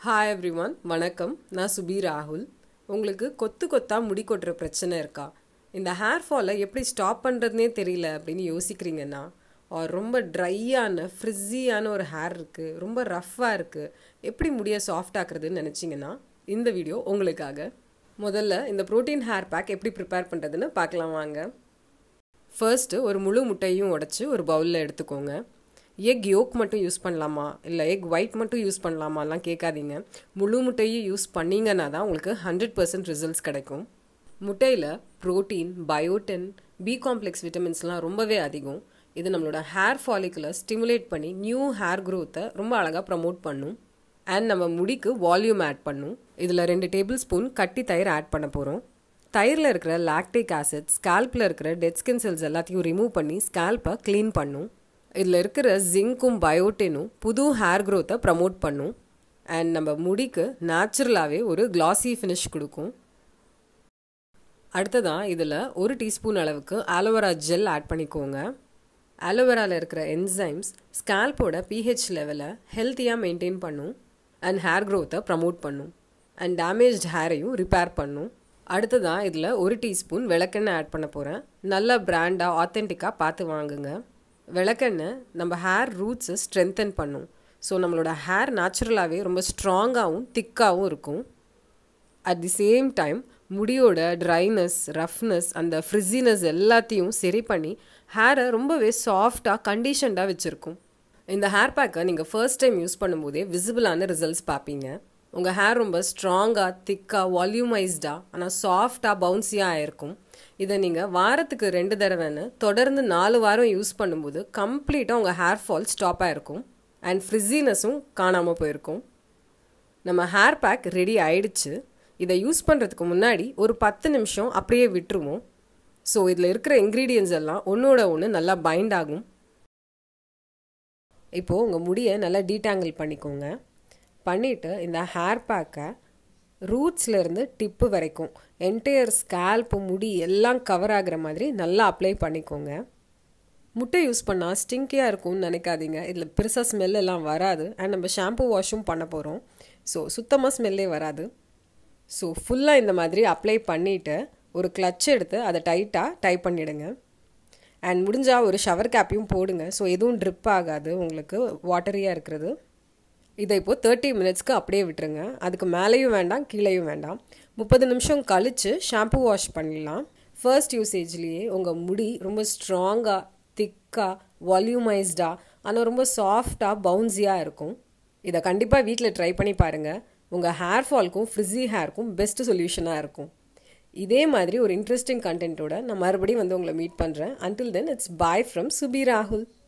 hi everyone வணக்கம் நான் சுபி ராகுல் உங்களுக்கு கொத்து கொத்தா முடி கொட்டுற பிரச்சனை இருக்கா இந்த ஹேர் ஃபாலை எப்படி ஸ்டாப் பண்ணுறதுனே தெரியல அப்படின்னு யோசிக்கிறீங்கன்னா or ரொம்ப ட்ரையான ஃப்ரிஸியான ஒரு ஹேர் இருக்குது ரொம்ப ரஃப்பாக இருக்குது எப்படி முடியை சாஃப்ட் ஆக்குறதுன்னு நினச்சிங்கன்னா இந்த வீடியோ உங்களுக்காக முதல்ல இந்த ப்ரோட்டீன் ஹேர் பேக் எப்படி ப்ரிப்பேர் பண்ணுறதுன்னு பார்க்கலாம் வாங்க ஃபர்ஸ்ட்டு ஒரு முழு முட்டையும் உடச்சி ஒரு பவுலில் எடுத்துக்கோங்க எக் யோக் மட்டும் யூஸ் பண்ணலாமா இல்லை எக் ஒயிட் மட்டும் யூஸ் பண்ணலாமாலாம் கேட்காதீங்க முழு முட்டையும் யூஸ் பண்ணீங்கன்னா தான் உங்களுக்கு ஹண்ட்ரட் பர்சன்ட் ரிசல்ட்ஸ் கிடைக்கும் முட்டையில் ப்ரோட்டீன் பயோட்டின் பி காம்ப்ளெக்ஸ் விட்டமின்ஸ்லாம் ரொம்பவே அதிகம் இது நம்மளோட ஹேர் ஃபாலிக்குலை ஸ்டிமுலேட் பண்ணி நியூ ஹேர் க்ரோத்தை ரொம்ப அழகாக ப்ரமோட் பண்ணும் அண்ட் நம்ம முடிக்கு வால்யூம் ஆட் பண்ணும் இதில் ரெண்டு டேபிள் ஸ்பூன் கட்டி தயிர் ஆட் பண்ண போகிறோம் தயிரில் இருக்கிற லாக்டிக் ஆசிட் ஸ்கேல்பில் இருக்கிற டெட் ஸ்கின் செல்ஸ் எல்லாத்தையும் ரிமூவ் பண்ணி ஸ்கேல்பை க்ளீன் பண்ணும் இதில் இருக்கிற ஜிங்க்கும் பயோட்டினும் புது ஹேர் க்ரோத்தை ப்ரமோட் பண்ணும் அண்ட் நம்ம முடிக்கு நேச்சுரலாகவே ஒரு கிளாசி ஃபினிஷ் கொடுக்கும் அடுத்ததான் இதில் ஒரு டீஸ்பூன் அளவுக்கு ஆலோவேரா ஜெல் ஆட் பண்ணிக்கோங்க ஆலோவேராவில் இருக்கிற என்சைம்ஸ் ஸ்கேல்போட பிஹெச் லெவலை ஹெல்த்தியாக மெயின்டைன் பண்ணும் அண்ட் ஹேர் க்ரோத்தை ப்ரமோட் பண்ணும் அண்ட் டேமேஜ்ட் ஹேரையும் ரிப்பேர் பண்ணும் அடுத்ததான் இதில் ஒரு டீஸ்பூன் விளக்கெண்ணெய் ஆட் பண்ண போகிறேன் நல்ல பிராண்டாக ஆத்தென்டிக்காக பார்த்து வாங்குங்க விளக்கெண்ணெய் நம்ம ஹேர் ரூட்ஸை ஸ்ட்ரென்தன் பண்ணும் ஸோ நம்மளோட ஹேர் நேச்சுரலாகவே ரொம்ப ஸ்ட்ராங்காகவும் திக்காகவும் இருக்கும் அட் தி சேம் டைம் முடியோட ட்ரைனஸ் ரஃப்னஸ் அந்த ஃப்ரிஸினஸ் எல்லாத்தையும் சரி பண்ணி ஹேரை ரொம்பவே சாஃப்டாக கண்டிஷன்டாக வச்சுருக்கும் இந்த ஹேர் பேக்கை நீங்கள் ஃபர்ஸ்ட் டைம் யூஸ் பண்ணும்போதே விசிபிளான ரிசல்ட்ஸ் பார்ப்பீங்க உங்கள் ஹேர் ரொம்ப ஸ்ட்ராங்காக திக்காக வால்யூமைஸ்டாக ஆனால் சாஃப்டாக பவுன்சியாக ஆயிருக்கும் இதை நீங்கள் வாரத்துக்கு ரெண்டு தடவைன்னு தொடர்ந்து நாலு வாரம் யூஸ் பண்ணும்போது கம்ப்ளீட்டாக உங்கள் ஹேர் ஃபால் ஸ்டாப் ஆகிருக்கும் அண்ட் ஃப்ரிஸினஸும் காணாமல் போயிருக்கும் நம்ம ஹேர் பேக் ரெடி ஆயிடுச்சு இதை யூஸ் பண்ணுறதுக்கு முன்னாடி ஒரு பத்து நிமிஷம் அப்படியே விட்டுருவோம் ஸோ இதில் இருக்கிற இன்க்ரீடியன்ஸ் எல்லாம் ஒன்றோட ஒன்று நல்லா பைண்ட் ஆகும் இப்போது உங்கள் முடியை நல்லா டீடாங்கிள் பண்ணிக்கோங்க பண்ணிவிட்டு இந்த ஹேர் பேக்கை ரூட்ஸ்லேருந்து டிப்பு வரைக்கும் என்டையர் ஸ்கேல்ப்பு முடி எல்லாம் கவர் ஆகிற மாதிரி நல்லா அப்ளை பண்ணிக்கோங்க முட்டை யூஸ் பண்ணால் ஸ்டிங்கியாக இருக்கும்னு நினைக்காதீங்க இதில் பெருசாக ஸ்மெல் எல்லாம் வராது அண்ட் நம்ம ஷாம்பு வாஷும் பண்ண போகிறோம் ஸோ சுத்தமாக ஸ்மெல்லே வராது ஸோ ஃபுல்லாக இந்த மாதிரி அப்ளை பண்ணிவிட்டு ஒரு கிளச் எடுத்து அதை டைட்டாக டைப் பண்ணிவிடுங்க அண்ட் முடிஞ்சால் ஒரு ஷவர் கேப்பையும் போடுங்க ஸோ எதுவும் ட்ரிப் ஆகாது உங்களுக்கு வாட்டரியாக இருக்கிறது இதை இப்போது தேர்ட்டி மினிட்ஸ்க்கு அப்படியே விட்டுருங்க அதுக்கு மேலேயும் வேண்டாம் கீழேயும் வேண்டாம் முப்பது நிமிஷம் கழித்து ஷாம்பு வாஷ் பண்ணிடலாம் ஃபர்ஸ்ட் யூசேஜ்லேயே உங்கள் முடி ரொம்ப ஸ்ட்ராங்காக திக்காக வால்யூமைஸ்டாக ஆனால் ரொம்ப சாஃப்டாக பவுன்ஸியாக இருக்கும் இதை கண்டிப்பாக வீட்டில் ட்ரை பண்ணி பாருங்கள் உங்கள் ஹேர் ஃபால்க்கும் ஃப்ரிஸி ஹேருக்கும் பெஸ்ட் சொல்யூஷனாக இருக்கும் இதே மாதிரி ஒரு இன்ட்ரெஸ்டிங் கண்டென்ட்டோட நான் மறுபடியும் வந்து உங்களை மீட் பண்ணுறேன் until then it's bye from Subi ராகுல்